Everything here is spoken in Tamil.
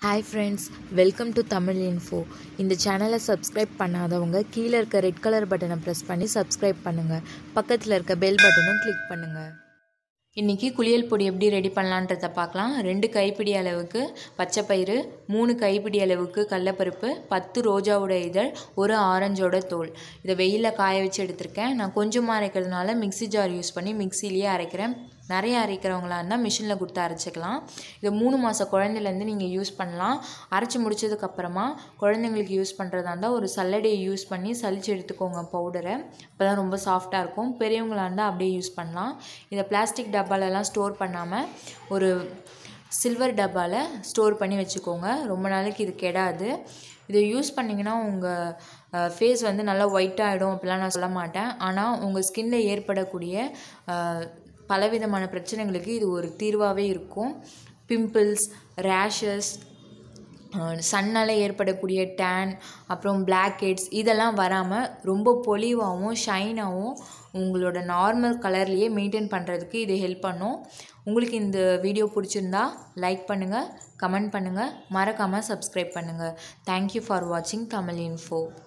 hi friends welcome to Tamil info இந்த சேனலை சப்ஸ்கிரைப் பண்ணாதவங்க கீழே இருக்க ரெட் கலர் பட்டனை ப்ரெஸ் பண்ணி சப்ஸ்கிரைப் பண்ணுங்கள் பக்கத்தில் இருக்க பெல் பட்டனும் கிளிக் பண்ணுங்கள் இன்றைக்கி குளியல் பொடி எப்படி ரெடி பண்ணலான்றதை பார்க்கலாம் ரெண்டு கைப்பிடி அளவுக்கு பச்சைப்பயிறு மூணு கைப்பிடி அளவுக்கு கடலப்பருப்பு பத்து ரோஜாவோட இதழ் ஒரு ஆரஞ்சோட தோல் இதை வெயிலில் காய வச்சு எடுத்திருக்கேன் நான் கொஞ்சமாக அரைக்கிறதுனால மிக்ஸி ஜார் யூஸ் பண்ணி மிக்ஸிலேயே அரைக்கிறேன் நிறைய அரைக்கிறவங்களா இருந்தால் மிஷினில் கொடுத்து அரைச்சிக்கலாம் இது மூணு மாத குழந்தைலேருந்து நீங்கள் யூஸ் பண்ணலாம் அரைச்சி முடிச்சதுக்கப்புறமா குழந்தைங்களுக்கு யூஸ் பண்ணுறதா இருந்தால் ஒரு சல்லடையை யூஸ் பண்ணி சலிச்சு எடுத்துக்கோங்க பவுடரை அப்போ தான் ரொம்ப சாஃப்டாக இருக்கும் பெரியவங்களா இருந்தால் அப்படியே யூஸ் பண்ணலாம் இதை பிளாஸ்டிக் டப்பாலெல்லாம் ஸ்டோர் பண்ணாமல் ஒரு சில்வர் டப்பாவில் ஸ்டோர் பண்ணி வச்சுக்கோங்க ரொம்ப நாளைக்கு இது கெடாது இதை யூஸ் பண்ணிங்கன்னா உங்கள் ஃபேஸ் வந்து நல்லா ஒயிட் ஆகிடும் அப்படிலாம் நான் சொல்ல மாட்டேன் ஆனால் உங்கள் ஸ்கின்ல ஏற்படக்கூடிய பலவிதமான பிரச்சனைகளுக்கு இது ஒரு தீர்வாகவே இருக்கும் பிம்பிள்ஸ் ரேஷஸ் சன்னால் ஏற்படக்கூடிய டேன் அப்புறம் பிளாக் ஹெட்ஸ் இதெல்லாம் வராமல் ரொம்ப பொலிவாகவும் ஷைனாகவும் உங்களோட நார்மல் கலர்லேயே மெயின்டைன் பண்ணுறதுக்கு இது ஹெல்ப் பண்ணும் உங்களுக்கு இந்த வீடியோ பிடிச்சிருந்தா லைக் பண்ணுங்கள் கமெண்ட் பண்ணுங்கள் மறக்காமல் சப்ஸ்கிரைப் பண்ணுங்கள் தேங்க்யூ ஃபார் வாட்சிங் தமிழ் இன்ஃபோ